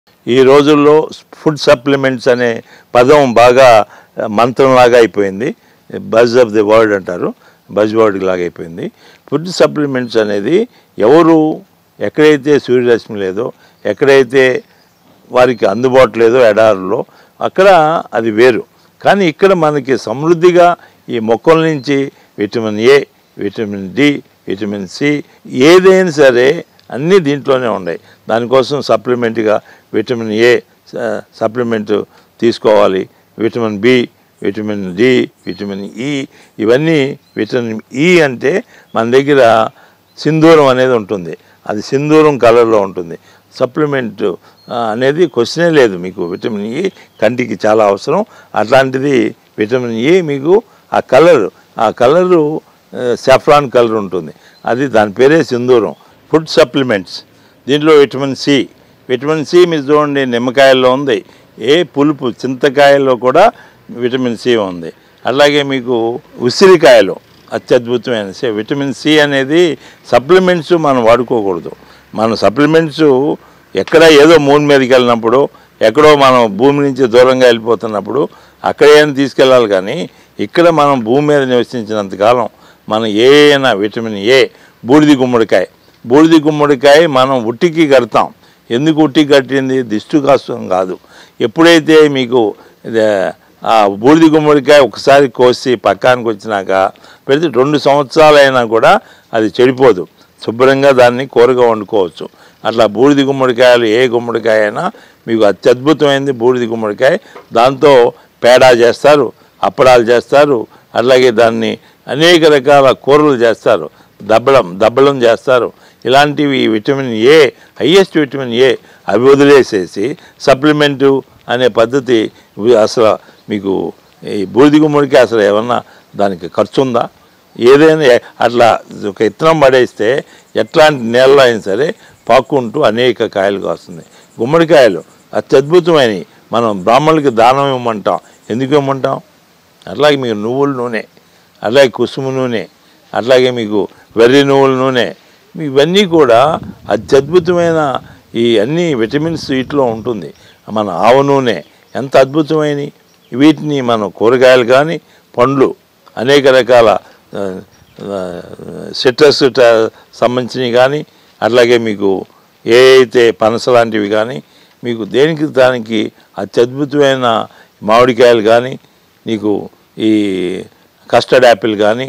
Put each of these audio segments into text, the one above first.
ఈ రోజుల్లో food supplements అనే పదం బాగా ఆ, మంత్రంలాగా అయిపోయింది బజ్ ఆఫ్ ది వర్డ్ అంటారు బజ్ వర్డ్ లాగా అయిపోయింది ఫుడ్ సప్లిమెంట్స్ అనేది ఎవరు ఎక్కడైతే సూర్యరశ్మి లేదో ఎక్కడైతే వారికి అందుబాటు లేదో ఎడారులో అక్కడ అది వేరు కానీ ఇక్కడ మనకి సమృద్ధిగా ఈ మొక్కల నుంచి vitamin A vitamin D vitamin C ఏదైనా సరే అన్నీ దీంట్లోనే ఉన్నాయి దానికోసం సప్లిమెంట్గా విటమిన్ ఏ సప్లిమెంట్ తీసుకోవాలి vitamin B vitamin D vitamin E ఇవన్నీ విటమిన్ ఈ అంటే మన దగ్గర సింధూరం అనేది ఉంటుంది అది సింధూరం కలర్లో ఉంటుంది సప్లిమెంట్ ఆ, అనేది క్వశ్చనే లేదు మీకు విటమిన్ ఈ కంటికి చాలా అవసరం అట్లాంటిది విటమిన్ ఈ మీకు ఆ కలర్ ఆ కలరు సెఫ్రాన్ కలర్ ఉంటుంది అది దాని పేరే సింధూరం ఫుడ్ సప్లిమెంట్స్ దీంట్లో విటమిన్ సి విటమిన్ సి మీరు చూడండి నిమ్మకాయల్లో ఉంది ఏ పులుపు చింతకాయల్లో కూడా విటమిన్ సి ఉంది అలాగే మీకు ఉసిరికాయలు అత్యద్భుతమైన సి విటమిన్ సి అనేది సప్లిమెంట్స్ మనం వాడుకోకూడదు మన సప్లిమెంట్స్ ఎక్కడ ఏదో మూన్ మీదకి వెళ్ళినప్పుడు ఎక్కడో మనం భూమి నుంచి దూరంగా వెళ్ళిపోతున్నప్పుడు అక్కడైనా తీసుకెళ్ళాలి కానీ ఇక్కడ మనం భూమి మీద నివసించినంతకాలం మనం ఏ అయినా విటమిన్ ఏ బూడిది గుమ్మడికాయ బూడిది గుమ్మడికాయ మనం ఉట్టికి కడతాం ఎందుకు ఉట్టికి కట్టింది దిష్టి కోసం కాదు ఎప్పుడైతే మీకు ఇది, ఆ బూడిది గుమ్మడికాయ ఒకసారి కోసి పక్కానికి వచ్చినాక పెడితే రెండు సంవత్సరాలైనా కూడా అది చెడిపోదు శుభ్రంగా దాన్ని కూరగా వండుకోవచ్చు అట్లా బూడిది గుమ్మడికాయలు ఏ గుమ్మడికాయ అయినా మీకు అత్యద్భుతమైనది బూడిది గుమ్మడికాయ దాంతో పేడా చేస్తారు అప్పడాలు చేస్తారు అట్లాగే దాన్ని అనేక రకాల కూరలు చేస్తారు దబ్బడం దబ్బడం చేస్తారు ఇలాంటివి vitamin A highest vitamin A అవి వదిలేసేసి సప్లిమెంటు అనే పద్ధతి ఇవి అసలు మీకు ఈ బూడిది గుమ్మడికి అసలు ఏమన్నా దానికి ఖర్చు ఉందా ఏదైనా ఎ- అట్లా ఒక ఇత్తనం పడేస్తే ఎట్లాంటి నేలలో అయినా సరే పాక్కుంటూ అనేక కాయలు కాస్తుంది గుమ్మడికాయలు అత్యద్భుతమైనవి మనం బ్రాహ్మణులకి దానం ఇవ్వమంటాం ఎందుకు ఇవ్వమంటాం అట్లాగే మీకు నువ్వుల నూనె అట్లాగే కుసుమ నూనె అట్లాగే మీకు వెర్రి నువ్వుల నూనె మీ ఇవన్నీ కూడా అత్యద్భుతమైన ఈ అన్ని విటమిన్స్ వీటిలో ఉంటుంది మన ఆవ నూనె ఎంత అద్భుతమైనవి వీటిని మనం కూరగాయలు కానీ పండ్లు అనేక రకాల ఆ, ఆ, సిట్రస్ ట- సంబంధించినవి కానీ అట్లాగే మీకు ఏ అయితే పనస లాంటివి కానీ మీకు దేనికి దానికి అత్యద్భుతమైన మామిడికాయలు కానీ నీకు ఈ కస్టర్డ్ యాపిల్ కానీ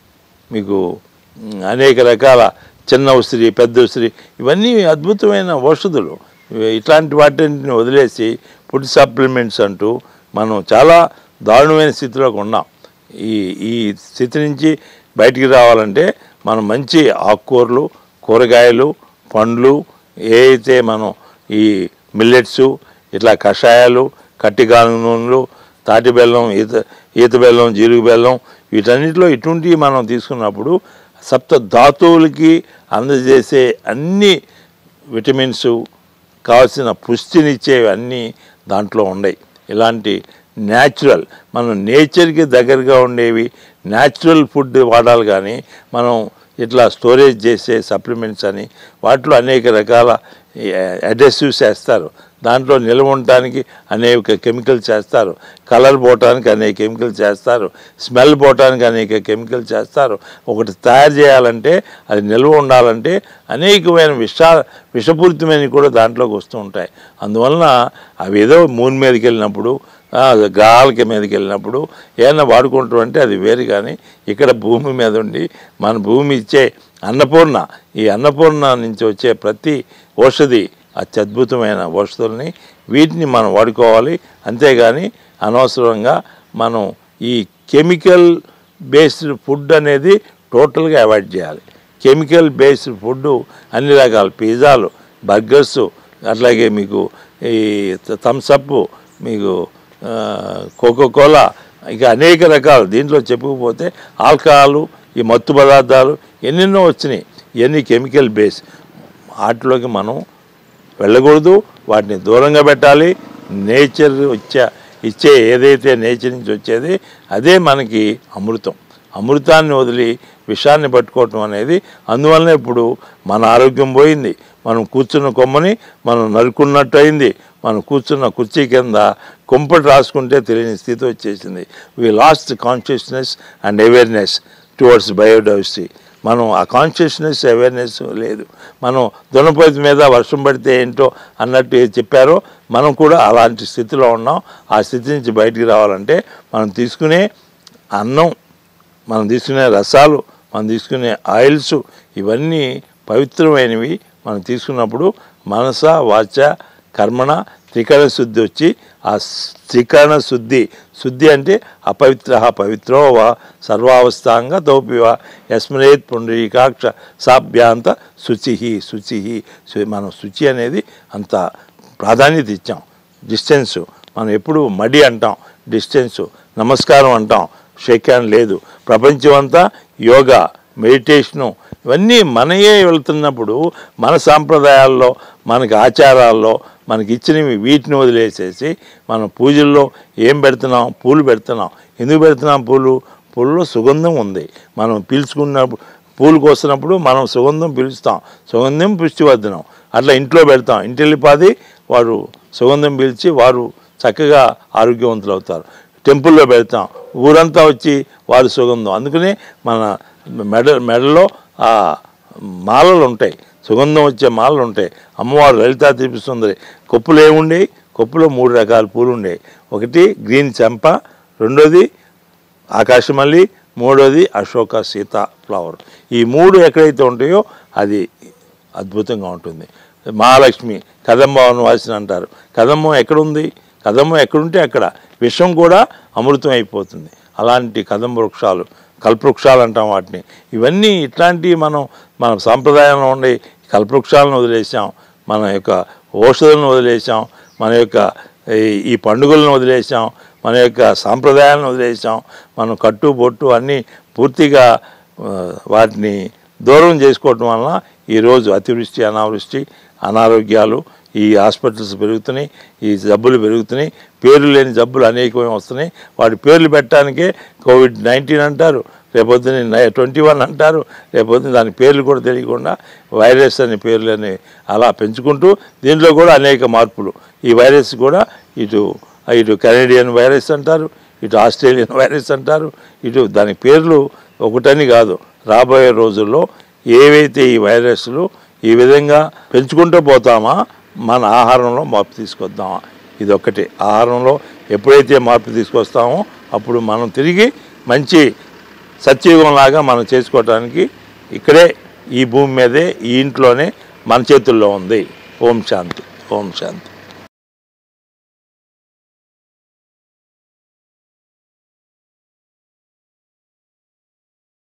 మీకు మ్, అనేక రకాల చిన్న ఉసిరి పెద్ద ఉసిరి ఇవన్నీ అద్భుతమైన ఔషధులు ఇవి- ఇట్లాంటి వాటిని వదిలేసి ఫుడ్ సప్లిమెంట్స్ అంటూ మనం చాలా దారుణమైన స్థితిలోకి ఉన్నాం ఈ ఈ స్థితి నుంచి బయటికి రావాలంటే మనం మంచి ఆకుకూరలు కూరగాయలు పండ్లు ఏ అయితే మనం ఈ మిల్లెట్స్ ఇట్లా కషాయాలు కట్టిగాల నూనెలు తాటి బెల్లం ఈత ఈత బెల్లం జీరుగు బెల్లం వీటన్నిటిలో ఇటువంటివి మనం తీసుకున్నప్పుడు సప్త ధాతువులకి అందజేసే అన్ని విటమిన్స్ కావాల్సిన పుష్టినిచ్చేవి అన్నీ దాంట్లో ఉన్నాయి ఇలాంటి న్యాచురల్ మనం నేచర్కి దగ్గరగా ఉండేవి న్యాచురల్ ఫుడ్ వాడాలి కానీ మనం ఇట్లా స్టోరేజ్ చేసే సప్లిమెంట్స్ అని వాటిలో అనేక రకాల అడ్రెసివ్స్ వేస్తారు దాంట్లో నిల్వ ఉండటానికి అనేక కెమికల్స్ చేస్తారు కలర్ పోవటానికి అనేక కెమికల్స్ చేస్తారు స్మెల్ పోవటానికి అనేక కెమికల్స్ చేస్తారు ఒకటి తయారు చేయాలంటే అది నిల్వ ఉండాలంటే అనేకమైన విష విషపూరితమైనవి కూడా దాంట్లోకి వస్తూ ఉంటాయి అందువలన అవి ఏదో మూన్ మీదకి వెళ్ళినప్పుడు ఆ, గ్రహాలకి మీదకి వెళ్ళినప్పుడు ఏమైనా వాడుకుంటాం అంటే అది వేరు కానీ ఇక్కడ భూమి మీద ఉండి మన భూమి ఇచ్చే అన్నపూర్ణ ఈ అన్నపూర్ణ నుంచి వచ్చే ప్రతి ఔషధి అత్యద్భుతమైన ఔషధుల్ని వీటిని మనం వాడుకోవాలి అంతేగాని అనవసరంగా మనం ఈ కెమికల్ బేస్డ్ ఫుడ్ అనేది టోటల్గా అవాయిడ్ చేయాలి కెమికల్ బేస్డ్ ఫుడ్ అన్ని రకాల పిజ్జాలు బర్గర్స్ అట్లాగే మీకు ఈ థమ్సప్ మీకు కోకో కోలా ఇక అనేక రకాలు దీంట్లో చెప్పుకుపోతే ఆల్కహాలు ఈ మత్తు పదార్థాలు ఎన్నెన్నో వచ్చినాయి ఇవన్నీ కెమికల్ బేస్ వాటిలోకి మనం వెళ్ళకూడదు వాటిని దూరంగా పెట్టాలి నేచర్ వచ్చే ఇచ్చే ఏదైతే నేచర్ నుంచి వచ్చేది అదే మనకి అమృతం అమృతాన్ని వదిలి విషాన్ని పట్టుకోవటం అనేది అందువలన ఇప్పుడు మన ఆరోగ్యం పోయింది మనం కూర్చున్న కొమ్మని మనం నరుకున్నట్టు అయింది మనం కూర్చున్న కుర్చీ కింద కుంపటి రాసుకుంటే తెలియని స్థితి వచ్చేసింది we lost consciousness and awareness towards biodiversity మనం ఆ కాన్షియస్నెస్ అవేర్నెస్ లేదు మనం దునపోతి మీద వర్షం పడితే ఏంటో అన్నట్టు ఏది చెప్పారో మనం కూడా అలాంటి స్థితిలో ఉన్నాం ఆ స్థితి నుంచి బయటికి రావాలంటే మనం తీసుకునే అన్నం మనం తీసుకునే రసాలు మనం తీసుకునే ఆయిల్స్ ఇవన్నీ పవిత్రమైనవి మనం తీసుకున్నప్పుడు మనస వాచ కర్మణ త్రికరణ శుద్ధి వచ్చి ఆ త్రికరణ శుద్ధి శుద్ధి అంటే అపవిత్ర పవిత్రో వా సర్వావస్థాంగ తోపివా యస్మరేత్ పుండరీకాక్ష సాభ్యాంత శుచి శుచి శు- మనం శుచి అనేది అంత ప్రాధాన్యత ఇచ్చాం డిస్టెన్స్ మనం ఎప్పుడు మడి అంటాం డిస్టెన్స్ నమస్కారం అంటాం షేక్ హ్యాండ్ లేదు ప్రపంచం అంతా యోగా మెడిటేషను ఇవన్నీ మనయే వెళ్తున్నప్పుడు మన సాంప్రదాయాల్లో మనకి ఆచారాల్లో మనకి ఇచ్చినవి వీటిని వదిలేసేసి మనం పూజల్లో ఏం పెడుతున్నాం పూలు పెడుతున్నాం ఎందుకు పెడుతున్నాం పూలు పూల్లో సుగంధం ఉంది మనం పీల్చుకున్నప్పుడు పూలు కోసినప్పుడు మనం సుగంధం పీల్చుతాం సుగంధం పుష్టివర్ధనం అట్లా ఇంట్లో పెడతాం ఇంటిల్లిపాది వారు సుగంధం పీల్చి వారు చక్కగా ఆరోగ్యవంతులు అవుతారు టెంపుల్లో పెడతాం ఊరంతా వచ్చి వారి సుగంధం అందుకనే మన మెడ మెడలో ఆ మాలలు ఉంటాయి సుగంధం వచ్చే మాలలు ఉంటాయి అమ్మవారు లలితా తిరుపతి కొప్పులు ఏముండేవి కొప్పులో మూడు రకాల పూలు ఉండేవి ఒకటి గ్రీన్ చెంప రెండోది ఆకాశమల్లి మూడోది అశోక సీత ఫ్లవర్ ఈ మూడు ఎక్కడైతే ఉంటాయో అది అద్భుతంగా ఉంటుంది మహాలక్ష్మి కదంబం వాసిన అంటారు కదంబం ఎక్కడుంది కదంబం ఎక్కడుంటే అక్కడ విషం కూడా అమృతం అయిపోతుంది అలాంటి కదంబ వృక్షాలు కల్పవృక్షాలు అంటాం వాటిని ఇవన్నీ ఇట్లాంటివి మనం మన సాంప్రదాయంలో ఉండే కల్పవృక్షాలను వదిలేసాం మన యొక్క ఔషధులను వదిలేసాం మన యొక్క ఈ- ఈ పండుగలను వదిలేసాం మన యొక్క సాంప్రదాయాలను వదిలేసాం మనం కట్టు బొట్టు అన్నీ పూర్తిగా ఆ, వాటిని దూరం చేసుకోవటం వలన ఈరోజు అతివృష్టి అనావృష్టి అనారోగ్యాలు ఈ హాస్పిటల్స్ పెరుగుతున్నాయి ఈ జబ్బులు పెరుగుతున్నాయి పేర్లు లేని జబ్బులు అనేకమే వస్తున్నాయి వాటి పేర్లు పెట్టడానికే కోవిడ్ నైన్టీన్ అంటారు రేపొద్దున ట్వంటీ వన్ అంటారు రేపొద్దున దాని పేర్లు కూడా తెలియకుండా వైరస్ అనే పేర్లని అలా పెంచుకుంటూ దీంట్లో కూడా అనేక మార్పులు ఈ వైరస్ కూడా ఇటు ఇటు కెనడియన్ వైరస్ అంటారు ఇటు ఆస్ట్రేలియన్ వైరస్ అంటారు ఇటు దాని పేర్లు ఒకటని కాదు రాబోయే రోజుల్లో ఏవైతే ఈ వైరస్లు ఈ విధంగా పెంచుకుంటూ పోతామా మన ఆహారంలో మార్పు తీసుకొద్దామా ఇది ఒక్కటే ఆహారంలో ఎప్పుడైతే మార్పు తీసుకొస్తామో అప్పుడు మనం తిరిగి మంచి సత్యయుగంలాగా మనం చేసుకోవటానికి ఇక్కడే ఈ భూమి మీదే ఈ ఇంట్లోనే మన చేతుల్లో ఉంది ఓం శాంతి ఓం శాంతి